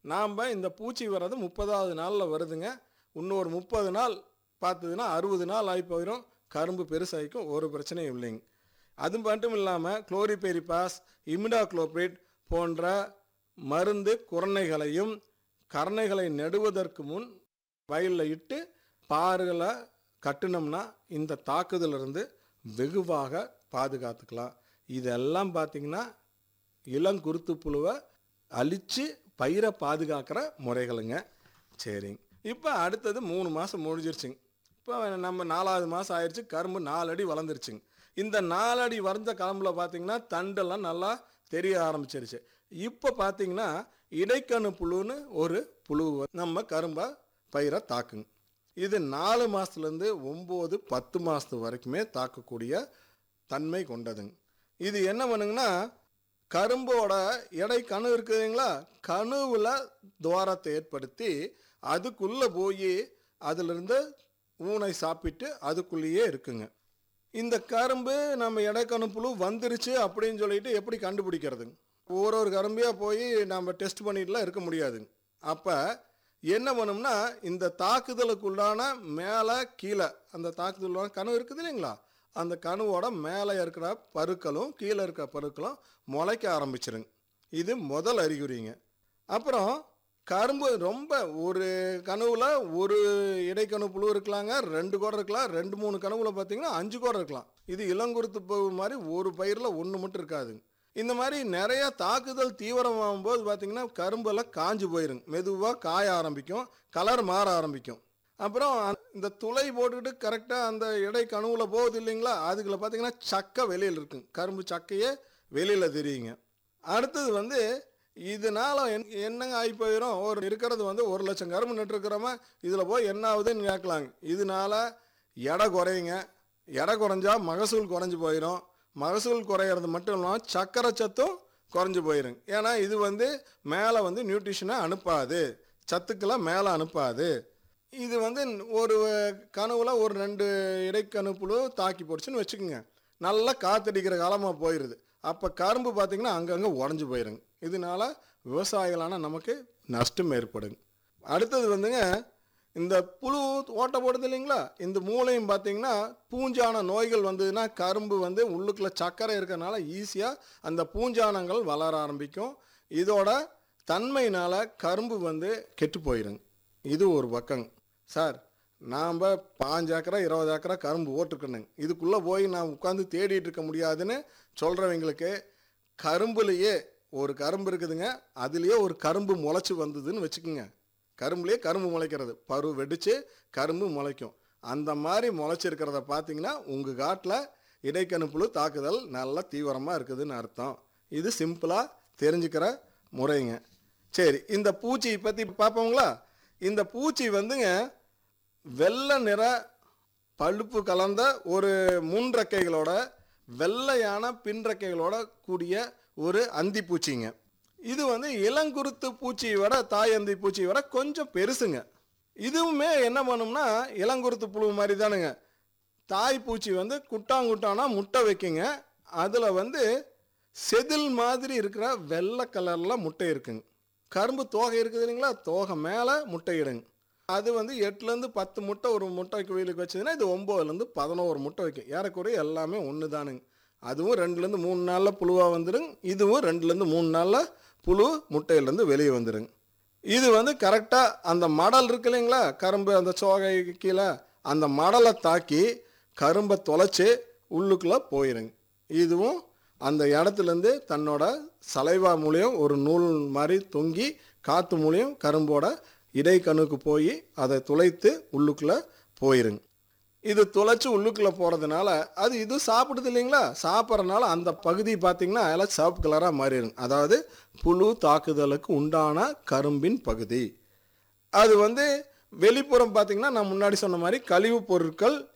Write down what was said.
நாம் இந்த பூச்சி வர்றது முப்பதாவது நாளில் வருதுங்க இன்னொரு முப்பது நாள் பார்த்ததுன்னா அறுபது நாள் ஆகி போயிடும் கரும்பு பெருசாகிக்கும் ஒரு பிரச்சனையும் இல்லைங்க அது மட்டும் இல்லாமல் குளோரிபெரிபாஸ் இமிடாக்ளோபிரிட் போன்ற மருந்து குரணைகளையும் கரணைகளை நடுவதற்கு முன் வயலில் இட்டு பாறுகளை கட்டுனோம்னா இந்த தாக்குதலிருந்து வெகுவாக பாதுகாத்துக்கலாம் இதெல்லாம் பார்த்திங்கன்னா இளங்குருத்து புழுவை அழித்து பயிரை பாதுகாக்கிற முறைகளுங்க சரிங்க இப்போ அடுத்தது மூணு மாதம் முடிஞ்சிருச்சுங்க இப்போ நம்ம நாலாவது மாதம் ஆயிடுச்சு கரும்பு நாலடி வளர்ந்துருச்சுங்க இந்த நாலடி வளர்ந்த கரும்புல பார்த்தீங்கன்னா தண்டெல்லாம் நல்லா தெரிய ஆரம்பிச்சிருச்சு இப்போ பார்த்தீங்கன்னா இடைக்கணு புழுன்னு ஒரு புழு நம்ம கரும்பை பயிரை தாக்குங்க இது நாலு மாதத்துலேருந்து ஒம்பது பத்து மாதத்து வரைக்குமே தாக்கக்கூடிய தன்மை கொண்டதுங்க இது என்ன பண்ணுங்கன்னா கரும்போட எடை கணு இருக்குதுங்களா கணுவில் துவாரத்தை ஏற்படுத்தி அதுக்குள்ளே போய் அதிலிருந்து ஊனை சாப்பிட்டு அதுக்குள்ளேயே இருக்குங்க இந்த கரும்பு நம்ம எடைக்கணு புழு வந்துருச்சு அப்படின்னு சொல்லிட்டு எப்படி கண்டுபிடிக்கிறதுங்க ஒரு ஒரு கரும்பையாக போய் நம்ம டெஸ்ட் பண்ணிட்டுலாம் இருக்க முடியாதுங்க அப்போ என்ன பண்ணும்னா இந்த தாக்குதலுக்குள்ளான மேலே கீழே அந்த தாக்குதலுக்கான கனவு இருக்குது இல்லைங்களா அந்த கணுவோட மேலே இருக்கிற பருக்களும் கீழே இருக்கிற பருக்களும் முளைக்க ஆரம்பிச்சிருங்க இது முதல் அறிகுறிங்க அப்புறம் கரும்பு ரொம்ப ஒரு கனவுல ஒரு இடைக்கணு புழு இருக்கலாங்க ரெண்டு குடம் இருக்கலாம் ரெண்டு மூணு கனவுல பார்த்தீங்கன்னா அஞ்சு குடம் இருக்கலாம் இது இளங்குருத்து பூ மாதிரி ஒரு பயிரில் ஒன்று மட்டும் இருக்காதுங்க இந்த மாதிரி நிறைய தாக்குதல் தீவிரமாகும் போது பார்த்தீங்கன்னா கரும்பெல்லாம் காஞ்சு போயிருங்க மெதுவாக காய ஆரம்பிக்கும் கலர் மாற ஆரம்பிக்கும் அப்புறம் இந்த துளை போட்டுக்கிட்டு கரெக்டாக அந்த இடை கணுவில் போகுது இல்லைங்களா அதுக்குள்ள பார்த்தீங்கன்னா சக்கை வெளியில் இருக்குங்க கரும்பு சக்கையே வெளியில் தெரியுங்க அடுத்தது வந்து இதனால என் என்னங்க ஆகி போயிடும் ஒரு இருக்கிறது வந்து ஒரு லட்சம் கரும்பு நட்டுருக்கிறோமா இதில் போய் என்ன ஆகுதுன்னு கேட்கலாங்க இதனால எடை குறையுங்க எடை குறைஞ்சா மகசூல் குறைஞ்சி போயிடும் மகசூல் குறையிறது மட்டும் இல்லாமல் சக்கரை சத்தும் குறைஞ்சி போயிருங்க ஏன்னா இது வந்து மேலே வந்து நியூட்ரிஷனை அனுப்பாது சத்துக்களை மேலே அனுப்பாது இது வந்து ஒரு கனவுல ஒரு ரெண்டு இடைக்கணு புழு தாக்கி போடுச்சுன்னு வச்சுக்கோங்க நல்லா காத்தடிக்கிற காலமாக போயிடுது அப்போ கரும்பு பார்த்திங்கன்னா அங்கங்கே உடஞ்சி போயிருங்க இதனால விவசாயிகளான நமக்கு நஷ்டம் ஏற்படுங்க அடுத்தது வந்துங்க இந்த புழு ஓட்ட போடுது இல்லைங்களா இந்த மூளையும் பார்த்தீங்கன்னா பூஞ்சான நோய்கள் வந்ததுன்னா கரும்பு வந்து உள்ளுக்குள்ள சர்க்கரை இருக்கிறனால ஈஸியாக அந்த பூஞ்சானங்கள் வளர ஆரம்பிக்கும் இதோட தன்மையினால் கரும்பு வந்து கெட்டு போயிருங்க இது ஒரு பக்கங்க சார் நாம் பாஞ்சு ஏக்கரா இருபது ஏக்கரா கரும்பு ஓட்டுக்கணுங்க இதுக்குள்ளே போய் நான் உட்காந்து தேடிட்டு இருக்க முடியாதுன்னு சொல்கிறவங்களுக்கு கரும்புலையே ஒரு கரும்பு இருக்குதுங்க அதுலேயே ஒரு கரும்பு முளைச்சி வந்ததுன்னு வச்சுக்கோங்க கரும்புலேயே கரும்பு முளைக்கிறது பரு வெடித்து கரும்பு முளைக்கும் அந்த மாதிரி முளைச்சிருக்கிறத பார்த்தீங்கன்னா உங்கள் காட்டில் இடைக்கணுப்புழு தாக்குதல் நல்லா தீவிரமாக இருக்குதுன்னு அர்த்தம் இது சிம்பிளாக தெரிஞ்சுக்கிற முறைங்க சரி இந்த பூச்சி பற்றி பார்ப்போங்களா இந்த பூச்சி வந்துங்க வெள்ளை நிற பழுப்பு கலந்த ஒரு முன்ரெக்கைகளோட வெள்ளையான பின்ரெக்கைகளோட கூடிய ஒரு அந்தி பூச்சிங்க இது வந்து இளங்குருத்து பூச்சியை விட தாய் அந்தி பூச்சியை விட கொஞ்சம் பெருசுங்க இதுவுமே என்ன பண்ணும்னா இளங்குருத்து புழு மாதிரி தானுங்க தாய் பூச்சி வந்து குட்டாங்குட்டானா முட்டை வைக்குங்க அதில் வந்து செதில் மாதிரி இருக்கிற வெள்ளை கலரில் முட்டை இருக்குங்க கரும்பு தோகை இருக்குது இல்லைங்களா தோகை மேலே முட்டையிடுங்க அது வந்து எட்டுலேருந்து பத்து முட்டை ஒரு முட்டைக்கு வெயிலுக்கு வச்சதுன்னா இது ஒம்போதுலேருந்து பதினோரு முட்டை வைக்கும் ஏறக்குறைய எல்லாமே ஒன்று தானுங்க அதுவும் ரெண்டுலேருந்து மூணு நாளில் புழுவாக வந்துடுங்க இதுவும் ரெண்டுலேருந்து மூணு நாளில் புழு முட்டையிலேருந்து வெளியே வந்துடுங்க இது வந்து கரெக்டாக அந்த மடல் இருக்கு இல்லைங்களா கரும்பு அந்த சோகை கீழே அந்த மடலை தாக்கி கரும்பை தொலைச்சி உள்ளுக்குள்ளே போயிருங்க இதுவும் அந்த இடத்துலேருந்து தன்னோட சலைவா மூலியம் ஒரு நூல் மாதிரி தொங்கி காற்று மூலியம் கரும்போட இடைக்கணுக்கு போய் அதை துளைத்து உள்ளுக்குள்ளே போயிருங்க இது துளைச்சி உள்ளுக்குள்ளே போகிறதுனால அது இது சாப்பிடுது இல்லைங்களா சாப்பிட்றதுனால அந்த பகுதி பார்த்திங்கன்னா அதெல்லாம் சிவப்பு கலராக மாறிடுங்க அதாவது புழு தாக்குதலுக்கு உண்டான கரும்பின் பகுதி அது வந்து வெளிப்புறம் பார்த்திங்கன்னா நான் முன்னாடி சொன்ன மாதிரி கழிவுப் பொருட்கள்